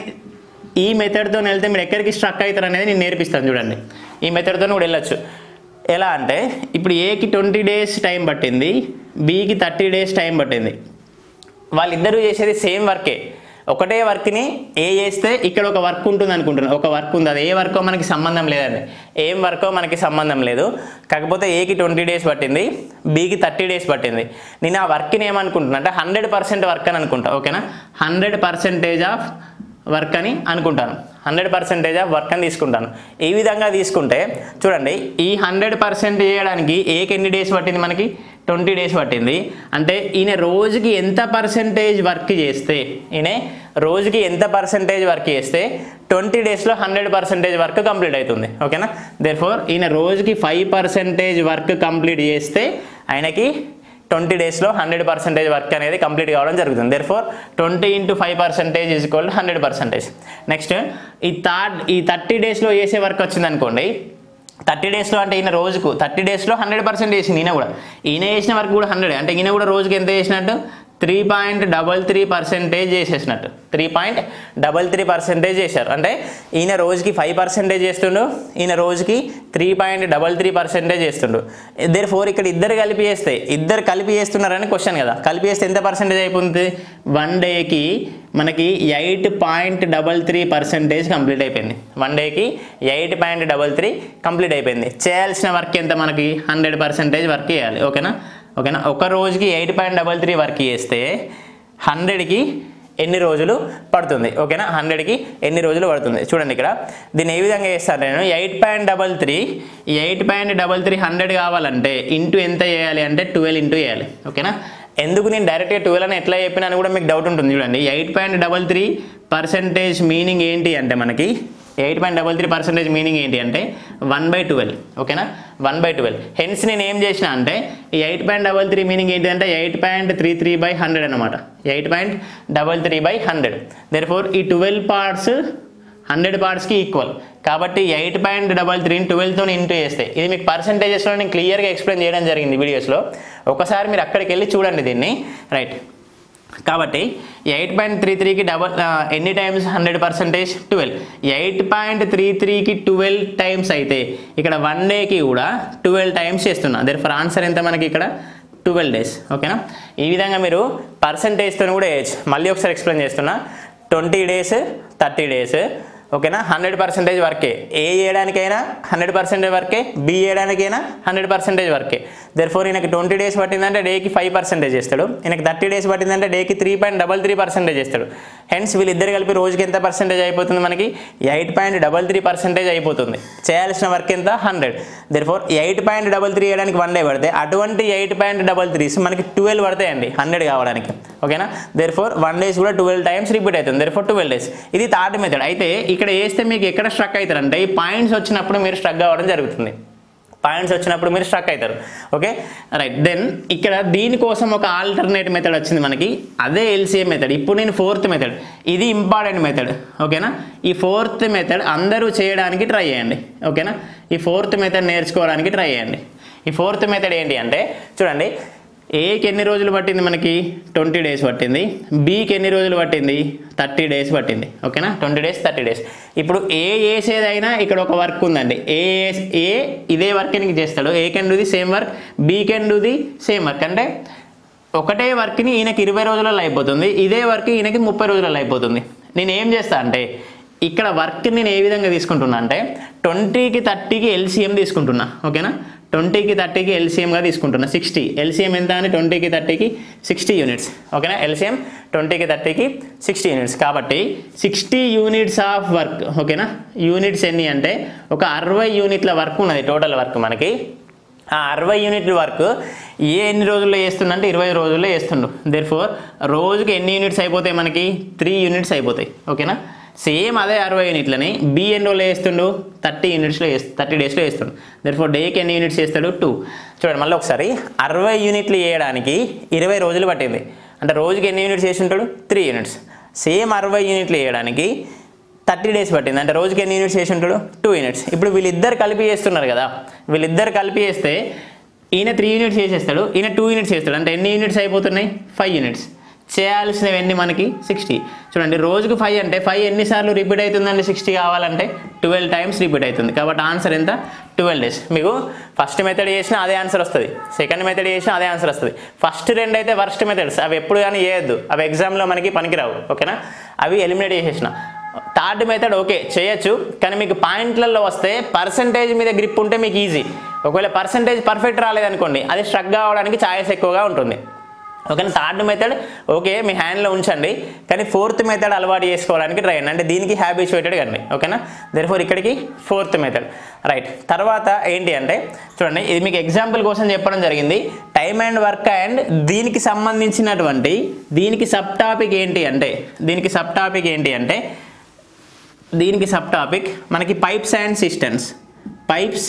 ఈ మెథడ్తో వెళ్తే మీరు ఎక్కడికి స్ట్రక్ అవుతారు అనేది నేను నేర్పిస్తాను చూడండి ఈ మెథడ్తో కూడా వెళ్ళొచ్చు ఎలా అంటే ఇప్పుడు ఏకి ట్వంటీ డేస్ టైం పట్టింది బీకి థర్టీ డేస్ టైం పట్టింది వాళ్ళిద్దరూ చేసేది సేమ్ వర్కే ఒకటే వర్క్ని ఏ చేస్తే ఇక్కడ ఒక వర్క్ ఉంటుంది అనుకుంటున్నాను ఒక వర్క్ ఉంది అది ఏ వర్కో మనకి సంబంధం లేదండి ఏం వర్కో మనకి సంబంధం లేదు కాకపోతే ఏకి ట్వంటీ డేస్ పట్టింది బీకి థర్టీ డేస్ పట్టింది నేను ఆ వర్క్ని ఏమనుకుంటున్నా అంటే హండ్రెడ్ పర్సెంట్ వర్క్ అని అనుకుంటా ఓకేనా హండ్రెడ్ పర్సెంటేజ్ ఆఫ్ వర్క్ అని అనుకుంటాను హండ్రెడ్ పర్సెంటేజ్ ఆఫ్ వర్క్ అని తీసుకుంటాను ఈ విధంగా తీసుకుంటే చూడండి ఈ హండ్రెడ్ పర్సెంట్ చేయడానికి ఏకి ఎన్ని డేస్ పట్టింది మనకి ట్వంటీ డేస్ పట్టింది అంటే ఈయన రోజుకి ఎంత పర్సెంటేజ్ వర్క్ చేస్తే ఈయన రోజుకి ఎంత పర్సెంటేజ్ వర్క్ చేస్తే ట్వంటీ డేస్లో హండ్రెడ్ పర్సెంటేజ్ వర్క్ కంప్లీట్ అవుతుంది ఓకేనా దేర్ ఫోర్ ఈయన రోజుకి ఫైవ్ పర్సెంటేజ్ వర్క్ కంప్లీట్ చేస్తే ఆయనకి ట్వంటీ డేస్లో హండ్రెడ్ పర్సెంటేజ్ వర్క్ అనేది కంప్లీట్ కావడం జరుగుతుంది therefore twenty into five percentage is equal hundred percentage next ఈ థర్డ్ ఈ థర్టీ డేస్లో చేసే వర్క్ వచ్చింది అనుకోండి థర్టీ డేస్లో అంటే ఈయన రోజుకు థర్టీ డేస్లో హండ్రెడ్ పర్సెంట్ చేసింది ఈయన కూడా ఈయన చేసిన వర్క్ కూడా హండ్రెడ్ అంటే ఈయన కూడా రోజుకి ఎంత చేసినట్టు three point double three percentage చేసేసినట్టు three point double three percentage చేశారు అంటే ఈయన రోజుకి ఫైవ్ పర్సెంటేజ్ చేస్తుండు ఈయన రోజుకి three point double three percentage చేస్తుండు ఇద్దరు ఫోర్ ఇక్కడ ఇద్దరు కలిపి చేస్తే ఇద్దరు కలిపి చేస్తున్నారని క్వశ్చన్ కదా కలిపి చేస్తే ఎంత పర్సెంటేజ్ అయిపోతుంది వన్ డేకి మనకి eight point double three percentage complete అయిపోయింది వన్ డేకి eight point double three complete అయిపోయింది చేయాల్సిన వర్క్ ఎంత మనకి హండ్రెడ్ పర్సెంటేజ్ వర్క్ చేయాలి ఓకేనా ఓకేనా ఒక రోజుకి eight point double three work చేస్తే హండ్రెడ్కి ఎన్ని రోజులు పడుతుంది ఓకేనా హండ్రెడ్కి ఎన్ని రోజులు పడుతుంది చూడండి ఇక్కడ దీన్ని ఏ విధంగా చేస్తాను నేను eight point double three eight point double three hundred కావాలంటే ఇంటూ ఎంత చేయాలి అంటే ట్వెల్వ్ ఇంటూ చేయాలి ఓకేనా ఎందుకు నేను డైరెక్ట్గా ట్వెల్వ్ అని ఎట్లా చెప్పినా అని కూడా మీకు డౌట్ ఉంటుంది చూడండి eight point double three percentage meaning ఏంటి అంటే మనకి eight point double three percentage meaning ఏంటి అంటే వన్ బై ట్వెల్వ్ ఓకేనా వన్ బై ట్వెల్వ్ హెన్స్ నేను ఏం చేసిన అంటే ఈ eight point double three meaning ఏంటి అంటే eight point three three by hundred అనమాట eight point double three by hundred therefore ఈ ట్వెల్వ్ పార్ట్స్ హండ్రెడ్ పార్ట్స్కి ఈక్వల్ కాబట్టి ఎయిట్ పాయింట్ డబల్ త్రీని ట్వెల్వ్తో ఇంటూ చేస్తే ఇది మీకు పర్సంటేజెస్లో నేను క్లియర్గా ఎక్స్ప్లెయిన్ చేయడం జరిగింది వీడియోస్లో ఒకసారి మీరు అక్కడికి వెళ్ళి చూడండి దీన్ని రైట్ కాబట్టి ఎయిట్ పాయింట్ త్రీ త్రీకి డబల్ ఎన్ని times hundred percentage twelve eight point three త్రీకి ట్వెల్వ్ టైమ్స్ అయితే ఇక్కడ వన్ డేకి కూడా ట్వెల్వ్ టైమ్స్ చేస్తున్నా దర్ ఫర్ ఆన్సర్ ఎంత మనకి ఇక్కడ ట్వెల్వ్ డేస్ ఓకేనా ఈ విధంగా మీరు పర్సంటేజ్తో కూడా వేయచ్చు మళ్ళీ ఒకసారి ఎక్స్ప్లెయిన్ చేస్తున్నా ట్వంటీ డేస్ థర్టీ డేస్ ఓకేనా హండ్రెడ్ పర్సెంటేజ్ వర్కే ఏ చేయడానికైనా హండ్రెడ్ పర్సెంటేజ్ వర్కే బి చేయడానికైనా హండ్రెడ్ పర్సెంటేజ్ వర్కే దర్ ఫోర్ ఈయనకి ట్వంటీ డేస్ పట్టిందంటే డేకి ఫైవ్ పర్సెంటేజ్ చేస్తాడు ఈయనకి థర్టీ డేస్ పట్టిందంటే డేకి three point double three percentage చేస్తాడు హెన్స్ వీళ్ళిద్దరు కలిపి రోజుకి ఎంత పర్సెంటేజ్ అయిపోతుంది మనకి eight point double three percentage అయిపోతుంది చేయాల్సిన వర్క్ ఎంత hundred therefore eight point double three చేయడానికి వన్ డే పడితే అటువంటి ఎయిట్ పాయింట్ డబల్ త్రీస్ మనకి ట్వెల్వ్ పడతాయండి హండ్రెడ్ కావడానికి ఓకేనా దెర్ ఫోర్ వన్ డేస్ కూడా ట్వెల్వ్ టైమ్స్ రిపీట్ అవుతుంది దెర్ ఫోర్ ట్వెల్వ్ డేస్ ఇది థర్డ్ మెథడ్ అయితే ఇక్కడ వేస్తే మీకు ఎక్కడ స్ట్రక్ అవుతారంటే ఈ పాయింట్స్ వచ్చినప్పుడు మీరు స్ట్రక్ అవ్వడం జరుగుతుంది పాయింట్స్ వచ్చినప్పుడు మీరు స్ట్రక్ అవుతారు ఓకే రైట్ దెన్ ఇక్కడ దీనికోసం ఒక ఆల్టర్నేట్ మెథడ్ వచ్చింది మనకి అదే ఎల్సీఎం మెథడ్ ఇప్పుడు నేను ఫోర్త్ మెథడ్ ఇది ఇంపార్టెంట్ మెథడ్ ఓకేనా ఈ ఫోర్త్ మెథడ్ అందరూ చేయడానికి ట్రై చేయండి ఓకేనా ఈ ఫోర్త్ మెథడ్ నేర్చుకోవడానికి ట్రై చేయండి ఈ ఫోర్త్ మెథడ్ ఏంటి అంటే చూడండి ఏకి ఎన్ని రోజులు పట్టింది మనకి ట్వంటీ డేస్ పట్టింది బీకి ఎన్ని రోజులు పట్టింది థర్టీ డేస్ పట్టింది ఓకేనా ట్వంటీ డేస్ థర్టీ డేస్ ఇప్పుడు ఏ వేసేదైనా ఇక్కడ ఒక వర్క్ ఉందండి ఏ ఏ ఇదే వర్క్ నీకు చేస్తాడు A can do the same work B can do the same work అంటే ఒకటే వర్క్ని ఈయనకి ఇరవై రోజులలో అయిపోతుంది ఇదే వర్క్ ఈయనకి ముప్పై రోజులలో అయిపోతుంది నేను ఏం చేస్తా అంటే ఇక్కడ వర్క్ నేను ఏ విధంగా తీసుకుంటున్నా అంటే ట్వంటీకి థర్టీకి ఎల్సీఎం తీసుకుంటున్నా ఓకేనా ట్వంటీకి థర్టీకి ఎల్సీఎంగా తీసుకుంటున్నా సిక్స్టీ ఎల్సీఎం ఎంత అని ట్వంటీకి థర్టీకి సిక్స్టీ యూనిట్స్ ఓకేనా ఎల్సీఎం ట్వంటీకి థర్టీకి సిక్స్టీ యూనిట్స్ కాబట్టి సిక్స్టీ యూనిట్స్ ఆఫ్ వర్క్ ఓకేనా యూనిట్స్ ఎన్ని అంటే ఒక అరవై యూనిట్ల వర్క్ ఉన్నది టోటల్ వర్క్ మనకి ఆ అరవై యూనిట్ల వర్క్ ఏ ఎన్ని రోజుల్లో చేస్తుండంటే ఇరవై రోజుల్లో చేస్తుండు దేర్ ఫోర్ రోజుకి ఎన్ని యూనిట్స్ అయిపోతాయి మనకి త్రీ యూనిట్స్ అయిపోతాయి ఓకేనా సేమ్ అదే అరవై యూనిట్లని బి ఎన్ని రోజులు వేస్తుండు థర్టీ యూనిట్స్లో వేస్తు థర్టీ డేస్లో వేస్తుండు దేర్ ఫోర్ డేకి ఎన్ని యూనిట్స్ చేస్తాడు టూ చూడండి మళ్ళీ ఒకసారి అరవై యూనిట్లు వేయడానికి ఇరవై రోజులు పట్టింది అంటే రోజుకి ఎన్ని యూనిట్స్ చేసి ఉంటాడు త్రీ యూనిట్స్ సేమ్ అరవై యూనిట్లు వేయడానికి థర్టీ డేస్ పట్టింది అంటే రోజుకి ఎన్ని యూనిట్స్ చేసి ఉంటాడు టూ యూనిట్స్ ఇప్పుడు వీళ్ళిద్దరు కలిపి చేస్తున్నారు కదా వీళ్ళిద్దరు కలిపి చేస్తే ఈయన త్రీ యూనిట్స్ చేసేస్తాడు ఈయన టూ యూనిట్స్ చేస్తాడు అంటే ఎన్ని యూనిట్స్ అయిపోతున్నాయి ఫైవ్ యూనిట్స్ చేయాల్సినవి ఎన్ని మనకి సిక్స్టీ చూడండి రోజుకు ఫైవ్ అంటే ఫైవ్ ఎన్నిసార్లు రిపీట్ అవుతుందండి సిక్స్టీ కావాలంటే ట్వెల్వ్ టైమ్స్ రిపీట్ అవుతుంది కాబట్టి ఆన్సర్ ఎంత ట్వెల్వ్ డేస్ మీకు ఫస్ట్ మెథడ్ చేసినా అదే ఆన్సర్ వస్తుంది సెకండ్ మెథడ్ చేసినా అదే ఆన్సర్ వస్తుంది ఫస్ట్ రెండు అయితే వర్స్ట్ మెథడ్స్ అవి ఎప్పుడు కానీ చేయొద్దు అవి ఎగ్జామ్లో మనకి పనికిరావు ఓకేనా అవి ఎలిమినేట్ చేసేసిన థర్డ్ మెథడ్ ఓకే చేయొచ్చు కానీ మీకు పాయింట్లలో వస్తే పర్సంటేజ్ మీద గ్రిప్ ఉంటే మీకు ఈజీ ఒకవేళ పర్సంటేజ్ పర్ఫెక్ట్ రాలేదనుకోండి అది స్ట్రక్ కావడానికి ఛాయిస్ ఎక్కువగా ఉంటుంది ఓకేనా థర్డ్ మెథడ్ ఓకే మీ హ్యాండ్లో ఉంచండి కానీ ఫోర్త్ మెథడ్ అలవాటు చేసుకోవడానికి ట్రై చేయండి అంటే దీనికి హ్యాబిచువేటెడ్ కండి ఓకేనా దెర్ఫోర్ ఇక్కడికి ఫోర్త్ మెథడ్ రైట్ తర్వాత ఏంటి అంటే చూడండి ఇది మీకు ఎగ్జాంపుల్ కోసం చెప్పడం జరిగింది టైమ్ అండ్ వర్క్ అండ్ దీనికి సంబంధించినటువంటి దీనికి సబ్ టాపిక్ ఏంటి అంటే దీనికి సబ్ టాపిక్ ఏంటి అంటే దీనికి సబ్ టాపిక్ మనకి pipes and systems pipes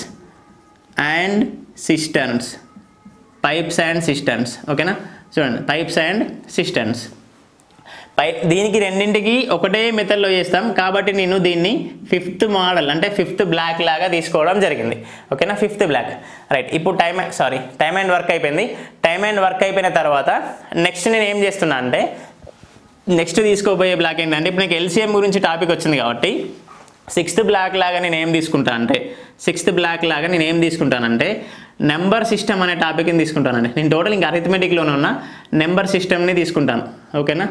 and systems pipes and systems ఓకేనా చూడండి పైప్స్ అండ్ సిస్టమ్స్ పై దీనికి రెండింటికి ఒకటే మెథడ్లో చేస్తాం కాబట్టి నేను దీన్ని ఫిఫ్త్ మోడల్ అంటే ఫిఫ్త్ బ్లాక్ లాగా తీసుకోవడం జరిగింది ఓకేనా ఫిఫ్త్ బ్లాక్ రైట్ ఇప్పుడు time sorry time and work అయిపోయింది టైం అండ్ వర్క్ అయిపోయిన తర్వాత నెక్స్ట్ నేను ఏం చేస్తున్నా అంటే నెక్స్ట్ తీసుకోబోయే బ్లాక్ ఏంటంటే ఇప్పుడు నీకు ఎల్సీఎం గురించి టాపిక్ వచ్చింది కాబట్టి సిక్స్త్ బ్లాక్ లాగా నేను ఏం తీసుకుంటా అంటే సిక్స్త్ బ్లాక్ లాగా నేను ఏం తీసుకుంటానంటే నెంబర్ సిస్టమ్ అనే టాపిక్ని తీసుకుంటానండి నేను టోటల్ ఇంకా అరిథమెటిక్లోనే ఉన్న నెంబర్ సిస్టమ్ని తీసుకుంటాను ఓకేనా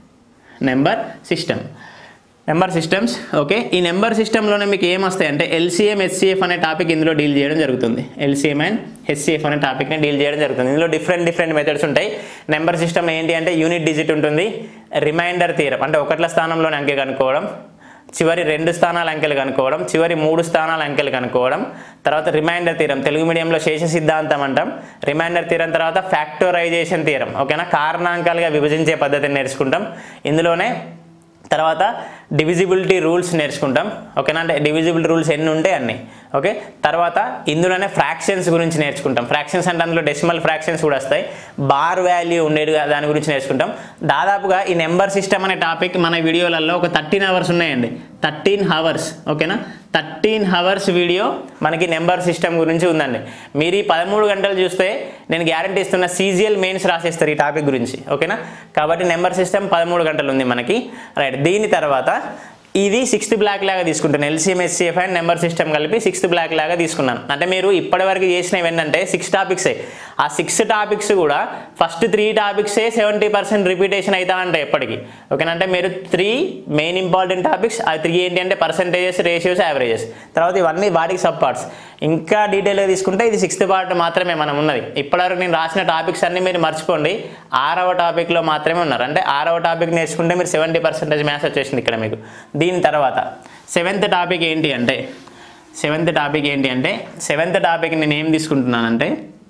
number system number systems okay ఈ నెంబర్ సిస్టంలోనే మీకు ఏం వస్తాయి అంటే ఎల్సీఎం హెచ్సిఎఫ్ అనే టాపిక్ ఇందులో డీల్ చేయడం జరుగుతుంది ఎల్సీఎం అండ్ హెచ్సిఎఫ్ అనే టాపిక్ని డీల్ చేయడం జరుగుతుంది ఇందులో డిఫరెంట్ డిఫరెంట్ మెథడ్స్ ఉంటాయి నెంబర్ సిస్టమ్ ఏంటి అంటే యూనిట్ డిజిట్ ఉంటుంది రిమైండర్ తీరం అంటే ఒకట్ల స్థానంలోనే అంకె కనుక్కోవడం చివరి రెండు స్థానాల అంకెలు కనుక్కోవడం చివరి మూడు స్థానాల అంకెలు కనుక్కోవడం తర్వాత రిమైండర్ తీరం తెలుగు మీడియంలో శేష సిద్ధాంతం అంటాం రిమైండర్ తీరం తర్వాత ఫ్యాక్టరైజేషన్ తీరం ఓకేనా కారణాంకాలుగా విభజించే పద్ధతిని నేర్చుకుంటాం ఇందులోనే తర్వాత డివిజిబిలిటీ రూల్స్ నేర్చుకుంటాం ఓకేనా అంటే డివిజిబిలిటీ రూల్స్ ఎన్ని ఉంటాయి అన్ని ఓకే తర్వాత ఇందులోనే ఫ్రాక్షన్స్ గురించి నేర్చుకుంటాం ఫ్రాక్షన్స్ అంటే అందులో డెసిమల్ ఫ్రాక్షన్స్ కూడా వస్తాయి బార్ వాల్యూ ఉండేది దాని గురించి నేర్చుకుంటాం దాదాపుగా ఈ నెంబర్ సిస్టమ్ అనే టాపిక్ మన వీడియోలలో ఒక థర్టీన్ అవర్స్ ఉన్నాయండి థర్టీన్ హవర్స్ ఓకేనా థర్టీన్ హవర్స్ వీడియో మనకి నెంబర్ సిస్టమ్ గురించి ఉందండి మీరు ఈ పదమూడు గంటలు చూస్తే నేను గ్యారంటీ ఇస్తున్న సీజియల్ మెయిన్స్ రాసేస్తారు ఈ టాపిక్ గురించి ఓకేనా కాబట్టి నెంబర్ సిస్టమ్ పదమూడు గంటలు ఉంది మనకి రైట్ దీని తర్వాత ఇది సిక్స్త్ బ్లాక్ లాగా తీసుకుంటాను LCM SCF and number system కలిపి సిక్స్త్ బ్లాక్ లాగా తీసుకున్నాను అంటే మీరు ఇప్పటివరకు చేసినవి ఏంటంటే సిక్స్ టాపిక్సే ఆ సిక్స్ టాపిక్స్ కూడా ఫస్ట్ త్రీ టాపిక్సే సెవెంటీ పర్సెంట్ రిపీటేషన్ అవుతా ఉంటాయి ఎప్పటికీ ఓకేనా అంటే మీరు త్రీ మెయిన్ ఇంపార్టెంట్ టాపిక్స్ ఆ త్రీ ఏంటి అంటే పర్సంటేజెస్ రేషియోస్ యావరేజెస్ తర్వాత ఇవన్నీ వాటికి సబ్ పార్ట్స్ ఇంకా డీటెయిల్గా తీసుకుంటే ఇది సిక్స్త్ పార్ట్ మాత్రమే మనం ఉన్నది ఇప్పటివరకు నేను రాసిన టాపిక్స్ అన్ని మీరు మర్చిపోండి ఆరవ టాపిక్లో మాత్రమే ఉన్నారు అంటే ఆరవ టాపిక్ నేర్చుకుంటే మీరు సెవెంటీ పర్సెంటేజ్ మ్యాథ్స్ వచ్చేసింది ఇక్కడ మీకు దీని తర్వాత సెవెంత్ టాపిక్ ఏంటి అంటే సెవెంత్ టాపిక్ ఏంటి అంటే సెవెంత్ టాపిక్ నేను ఏం తీసుకుంటున్నానంటే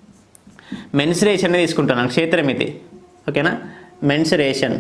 మెన్సురేషన్ తీసుకుంటున్నాను క్షేత్రమితి ఓకేనా మెన్సురేషన్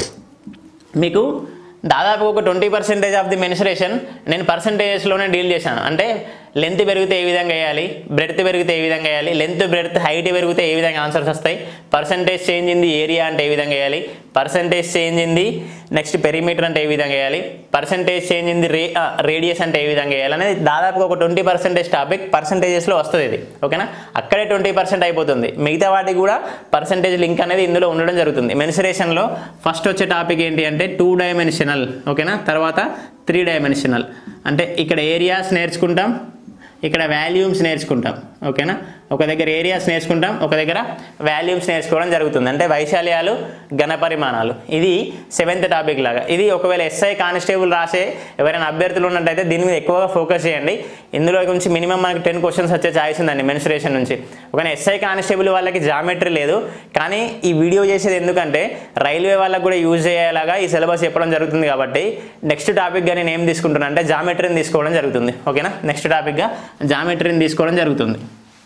మీకు దాదాపు ఒక twenty percentage of the mensuration నేను పర్సంటేజెస్లోనే డీల్ చేశాను అంటే లెంత్ పెరిగితే ఏ విధంగా వేయాలి బ్రెడ్త్ పెరిగితే ఏ విధంగా వేయాలి లెంత్ బ్రెడ్త్ హైట్ పెరిగితే ఏ విధంగా ఆన్సర్స్ వస్తాయి percentage change in the area అంటే ఏ విధంగా వేయాలి percentage change in the next perimeter అంటే ఏ విధంగా వేయాలి పర్సంటేజ్ చేంజ్ ఇన్ ది రే రేడియస్ అంటే ఏ విధంగా వేయాలి అనేది దాదాపుగా ఒక ట్వంటీ పర్సెంటేజ్ టాపిక్ పర్సంటేజెస్లో వస్తుంది ఇది ఓకేనా అక్కడే ట్వంటీ పర్సెంట్ అయిపోతుంది మిగతా వాటికి కూడా పర్సంటేజ్ లింక్ అనేది ఇందులో ఉండడం జరుగుతుంది మెన్సురేషన్లో ఫస్ట్ వచ్చే టాపిక్ ఏంటి అంటే టూ డైమెన్షనల్ ఓకేనా తర్వాత త్రీ డైమెన్షనల్ అంటే ఇక్కడ ఏరియాస్ నేర్చుకుంటాం ఇక్కడ వాల్యూమ్స్ నేర్చుకుంటాం ఓకేనా ఒక దగ్గర ఏరియాస్ నేర్చుకుంటాం ఒక దగ్గర వాల్యూమ్స్ నేర్చుకోవడం జరుగుతుంది అంటే వైశాల్యాలు ఘన పరిమాణాలు ఇది సెవెంత్ టాపిక్ లాగా ఇది ఒకవేళ ఎస్ఐ కానిస్టేబుల్ రాసే ఎవరైనా అభ్యర్థులు ఉన్నట్టయితే దీని మీద ఎక్కువగా ఫోకస్ చేయండి ఇందులో నుంచి మినిమం మనకి టెన్ క్వశ్చన్స్ వచ్చే ఛాయిస్ ఉందండి మెన్సురేషన్ నుంచి ఒకవేళ ఎస్ఐ కానిస్టేబుల్ వాళ్ళకి జామెట్రీ లేదు కానీ ఈ వీడియో చేసేది ఎందుకంటే రైల్వే వాళ్ళకి కూడా యూజ్ అయ్యేలాగా ఈ సిలబస్ చెప్పడం జరుగుతుంది కాబట్టి నెక్స్ట్ టాపిక్గా నేను ఏం తీసుకుంటున్నాను అంటే జామెట్రీని తీసుకోవడం జరుగుతుంది ఓకేనా నెక్స్ట్ టాపిక్గా జామెట్రీని తీసుకోవడం జరుగుతుంది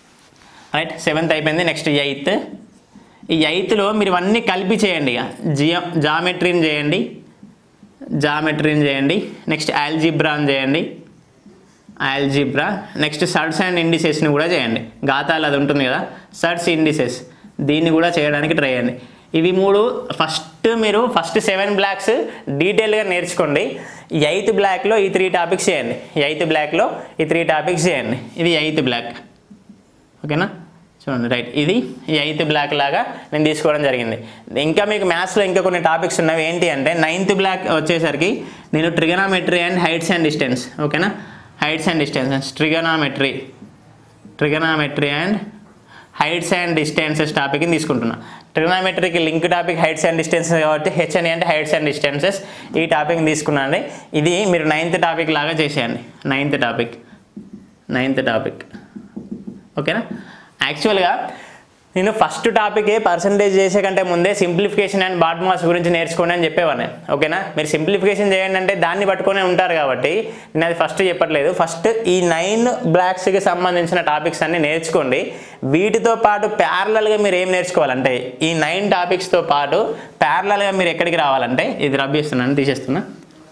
రైట్ సెవెంత్ అయిపోయింది నెక్స్ట్ ఎయిత్ ఈ ఎయిత్లో మీరు ఇవన్నీ కలిపి చేయండి ఇక జియో జామెట్రీని చేయండి జామెట్రీని చేయండి నెక్స్ట్ ఆల్జిబ్రాని చేయండి ఆల్జిబ్రా నెక్స్ట్ సర్డ్స్ అండ్ ఇండిసెస్ని కూడా చేయండి గాతాలు అది ఉంటుంది కదా సర్డ్స్ ఇండిసెస్ దీన్ని కూడా చేయడానికి ట్రై చేయండి ఇవి మూడు ఫస్ట్ ఫస్ట్ మీరు ఫస్ట్ సెవెన్ బ్లాక్స్ డీటెయిల్గా నేర్చుకోండి ఎయిత్ బ్లాక్లో ఈ త్రీ టాపిక్స్ చేయండి ఎయిత్ బ్లాక్లో ఈ త్రీ టాపిక్స్ చేయండి ఇది ఎయిత్ బ్లాక్ ఓకేనా చూడండి రైట్ ఇది ఈ ఎయిత్ బ్లాక్ లాగా నేను తీసుకోవడం జరిగింది ఇంకా మీకు మ్యాథ్స్లో ఇంకా కొన్ని టాపిక్స్ ఉన్నవి ఏంటి అంటే నైన్త్ బ్లాక్ వచ్చేసరికి నేను trigonometry and heights and distance ఓకేనా heights and distances trigonometry trigonometry and heights and distances టాపిక్ని తీసుకుంటున్నా ట్రిగనామెట్రీకి link topic heights and distances కాబట్టి హెచ్ఎన్ అంటే హైట్స్ అండ్ డిస్టెన్సెస్ ఈ టాపిక్ తీసుకున్నాండి ఇది మీరు నైన్త్ టాపిక్ లాగా చేసేయండి నైన్త్ టాపిక్ నైన్త్ టాపిక్ ఓకేనా యాక్చువల్గా నేను ఫస్ట్ టాపికే పర్సంటేజ్ చేసే కంటే ముందే సింప్లిఫికేషన్ అండ్ బాడ్ మాస్ గురించి నేర్చుకోండి అని చెప్పేవాడిని ఓకేనా మీరు సింప్లిఫికేషన్ చేయండి అంటే దాన్ని పట్టుకొని ఉంటారు కాబట్టి నేను అది ఫస్ట్ చెప్పట్లేదు ఫస్ట్ ఈ నైన్ బ్లాక్స్కి సంబంధించిన టాపిక్స్ అన్ని నేర్చుకోండి వీటితో పాటు ప్యారలల్గా మీరు ఏం నేర్చుకోవాలంటే ఈ నైన్ టాపిక్స్తో పాటు ప్యారలల్గా మీరు ఎక్కడికి రావాలంటే ఇది రబ్ చేస్తున్నాను తీసేస్తున్నా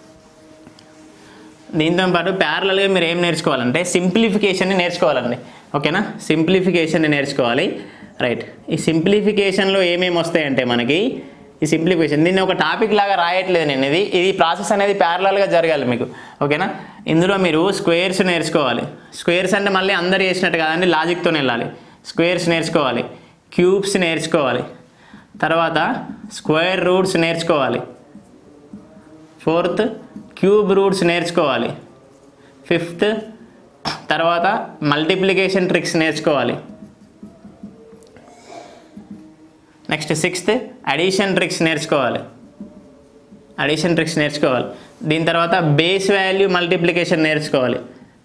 దీంతో పాటు ప్యారలల్గా మీరు ఏం నేర్చుకోవాలంటే సింప్లిఫికేషన్ని నేర్చుకోవాలండి ఓకేనా సింప్లిఫికేషన్ని నేర్చుకోవాలి రైట్ ఈ సింప్లిఫికేషన్లో ఏమేమి వస్తాయంటే మనకి ఈ సింప్లిఫికేషన్ దీన్ని ఒక టాపిక్ లాగా రాయట్లేదు నేను ఇది ఇది ప్రాసెస్ అనేది ప్యారలల్గా జరగాలి మీకు ఓకేనా ఇందులో మీరు స్క్వేర్స్ నేర్చుకోవాలి స్క్వేర్స్ అంటే మళ్ళీ అందరు చేసినట్టు కాదండి లాజిక్తో వెళ్ళాలి స్క్వేర్స్ నేర్చుకోవాలి క్యూబ్స్ నేర్చుకోవాలి తర్వాత స్క్వేర్ రూట్స్ నేర్చుకోవాలి ఫోర్త్ క్యూబ్ రూట్స్ నేర్చుకోవాలి ఫిఫ్త్ తర్వాత మల్టిప్లికేషన్ ట్రిక్స్ నేర్చుకోవాలి నెక్స్ట్ సిక్స్త్ అడిషన్ ట్రిక్స్ నేర్చుకోవాలి అడిషన్ ట్రిక్స్ నేర్చుకోవాలి దీని తర్వాత బేస్ వాల్యూ మల్టిప్లికేషన్ నేర్చుకోవాలి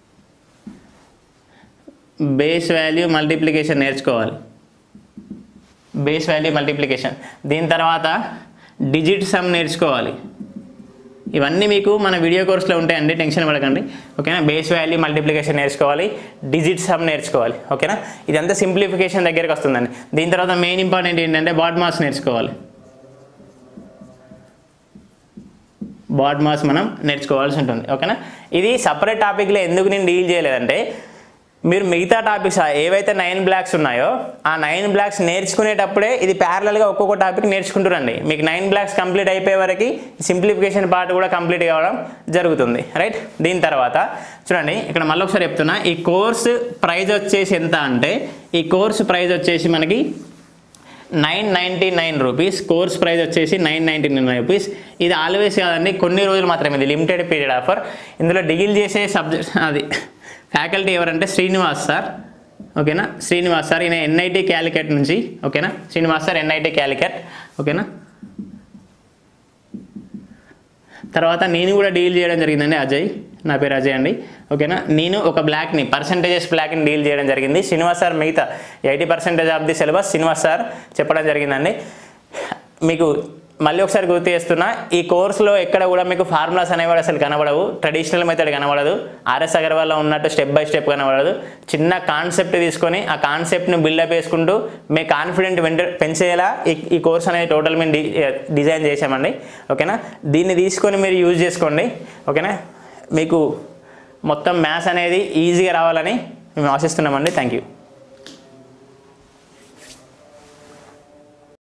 బేస్ వాల్యూ మల్టిప్లికేషన్ నేర్చుకోవాలి బేస్ వాల్యూ మల్టిప్లికేషన్ దీని తర్వాత డిజిట్ సమ్ నేర్చుకోవాలి ఇవన్నీ మీకు మన వీడియో కోర్స్లో ఉంటాయండి టెన్షన్ పడకండి ఓకేనా బేస్ వాల్యూ మల్టిప్లికేషన్ నేర్చుకోవాలి డిజిట్ సమ్ నేర్చుకోవాలి ఓకేనా ఇదంతా సింప్లిఫికేషన్ దగ్గరికి వస్తుందండి దీని తర్వాత మెయిన్ ఇంపార్టెంట్ ఏంటంటే బాడ్ మాస్ నేర్చుకోవాలి బాడ్ మాస్ మనం నేర్చుకోవాల్సి ఉంటుంది ఓకేనా ఇది సపరేట్ టాపిక్లో ఎందుకు నేను డీల్ చేయలేదంటే మీరు మిగతా టాపిక్స్ ఏవైతే నైన్ బ్లాక్స్ ఉన్నాయో ఆ నైన్ బ్లాక్స్ నేర్చుకునేటప్పుడే ఇది ప్యారలల్గా ఒక్కొక్క టాపిక్ నేర్చుకుంటురండి మీకు నైన్ బ్లాక్స్ కంప్లీట్ అయిపోయే వరకు సింప్లిఫికేషన్ పార్ట్ కూడా కంప్లీట్ కావడం జరుగుతుంది రైట్ దీని తర్వాత చూడండి ఇక్కడ మళ్ళీ ఒకసారి చెప్తున్నా ఈ కోర్సు ప్రైజ్ వచ్చేసి ఎంత అంటే ఈ కోర్సు ప్రైజ్ వచ్చేసి మనకి nine ninety nine rupees course price వచ్చేసి నైన్ నైంటీ నైన్ రూపీస్ ఇది ఆల్వేస్ కాదండి కొన్ని రోజులు మాత్రమే ఇది లిమిటెడ్ పీరియడ్ ఆఫర్ ఇందులో డిగిల్ చేసే సబ్జెక్ట్ అది ఫ్యాకల్టీ ఎవరంటే శ్రీనివాస్ సార్ ఓకేనా శ్రీనివాస్ సార్ ఈయన ఎన్ఐటి క్యాలికట్ నుంచి ఓకేనా శ్రీనివాస్ సార్ ఎన్ఐటి క్యాలికట్ ఓకేనా తర్వాత నేను కూడా డీల్ చేయడం జరిగిందండి అజయ్ నా పేరు అజయ్ అండి ఓకేనా నేను ఒక బ్లాక్ని పర్సంటేజెస్ బ్లాక్ని డీల్ చేయడం జరిగింది శ్రీనివాస్ సార్ మిగతా eighty percentage of the syllabus Srinivas sir చెప్పడం జరిగిందండి మీకు మళ్ళీ ఒకసారి గుర్తు చేస్తున్నా ఈ కోర్సులో ఎక్కడ కూడా మీకు ఫార్ములాస్ అనేవి అసలు కనబడవు ట్రెడిషనల్ మెథడ్ కనబడదు ఆర్ఎస్ అగర్వాల్లో ఉన్నట్టు స్టెప్ బై స్టెప్ కనబడదు చిన్న కాన్సెప్ట్ తీసుకొని ఆ కాన్సెప్ట్ని బిల్డప్ చేసుకుంటూ మీ కాన్ఫిడెంట్ వెంట పెంచేలా ఈ ఈ కోర్స్ అనేది టోటల్ మేము డి డిజైన్ చేసామండి ఓకేనా దీన్ని తీసుకొని మీరు యూజ్ చేసుకోండి ఓకేనా మీకు మొత్తం మ్యాథ్స్ అనేది ఈజీగా రావాలని మేము ఆశిస్తున్నామండి థ్యాంక్ యూ